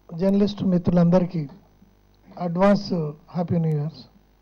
journalist మిత్రులందరికీ advance happy new years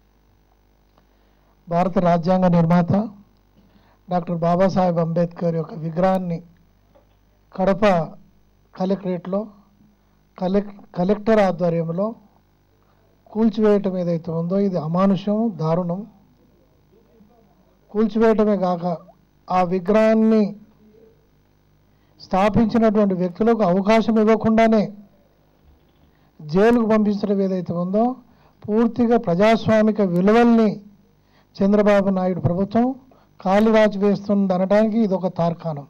భారత రాజ్యాంగ నిర్మాత డాక్టర్ బాబాసాహెబ్ అంబేద్కర్ యొక్క విగ్రహాన్ని కడప కలెక్టరేట్లో కలెక్ కలెక్టర్ ఆధ్వర్యంలో కూల్చివేయటం ఏదైతే ఉందో ఇది అమానుషం దారుణం కూల్చివేయటమే కాక ఆ విగ్రహాన్ని స్థాపించినటువంటి వ్యక్తులకు అవకాశం ఇవ్వకుండానే జైలుకు పంపించడం ఏదైతే ఉందో పూర్తిగా ప్రజాస్వామిక విలువల్ని చంద్రబాబు నాయుడు ప్రభుత్వం కాలురాజు వేస్తుంది అనడానికి ఇది ఒక తార్కాణం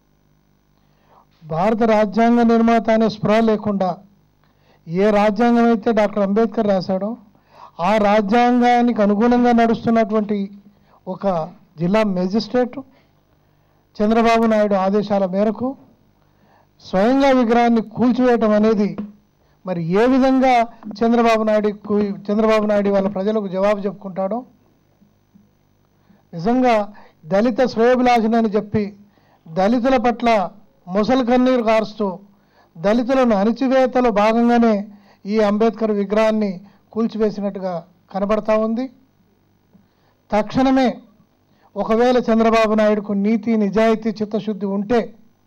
భారత రాజ్యాంగ నిర్మాత అనే స్పృహ లేకుండా ఏ రాజ్యాంగం అయితే డాక్టర్ అంబేద్కర్ రాశాడో ఆ రాజ్యాంగానికి అనుగుణంగా నడుస్తున్నటువంటి ఒక జిల్లా మెజిస్ట్రేట్ చంద్రబాబు నాయుడు ఆదేశాల మేరకు స్వయంగా విగ్రహాన్ని కూల్చివేయటం అనేది మరి ఏ విధంగా చంద్రబాబు నాయుడు చంద్రబాబు నాయుడు వాళ్ళ ప్రజలకు జవాబు చెప్పుకుంటాడో నిజంగా దళిత శ్రేయోభిలాషులని చెప్పి దళితుల పట్ల ముసలి కన్నీరు కారుస్తూ దళితులను అణిచివేతలో భాగంగానే ఈ అంబేద్కర్ విగ్రహాన్ని కూల్చివేసినట్టుగా కనబడతా ఉంది తక్షణమే ఒకవేళ చంద్రబాబు నాయుడుకు నీతి నిజాయితీ చిత్తశుద్ధి ఉంటే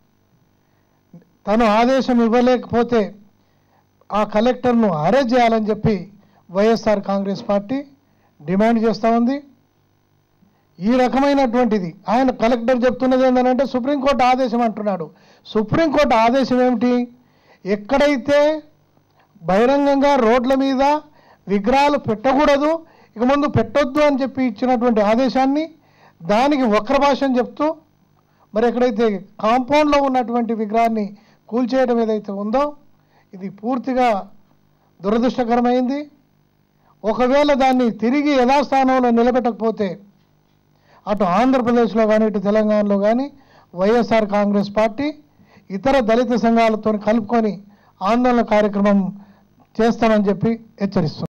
తను ఆదేశం ఇవ్వలేకపోతే ఆ కలెక్టర్ను అరెస్ట్ చేయాలని చెప్పి వైఎస్ఆర్ కాంగ్రెస్ పార్టీ డిమాండ్ చేస్తూ ఉంది ఈ రకమైనటువంటిది ఆయన కలెక్టర్ చెప్తున్నది ఏంటంటే సుప్రీంకోర్టు ఆదేశం అంటున్నాడు సుప్రీంకోర్టు ఆదేశం ఏమిటి ఎక్కడైతే బహిరంగంగా రోడ్ల మీద విగ్రహాలు పెట్టకూడదు ఇక ముందు పెట్టొద్దు అని చెప్పి ఇచ్చినటువంటి ఆదేశాన్ని దానికి వక్ర భాషను చెప్తూ మరి ఎక్కడైతే కాంపౌండ్లో ఉన్నటువంటి విగ్రహాన్ని కూల్చేయడం ఏదైతే ఉందో ఇది పూర్తిగా దురదృష్టకరమైంది ఒకవేళ దాన్ని తిరిగి యథాస్థానంలో నిలబెట్టకపోతే అటు ఆంధ్రప్రదేశ్లో కానీ ఇటు తెలంగాణలో కానీ వైఎస్ఆర్ కాంగ్రెస్ పార్టీ ఇతర దళిత సంఘాలతో కలుపుకొని ఆందోళన కార్యక్రమం చేస్తామని చెప్పి హెచ్చరిస్తుంది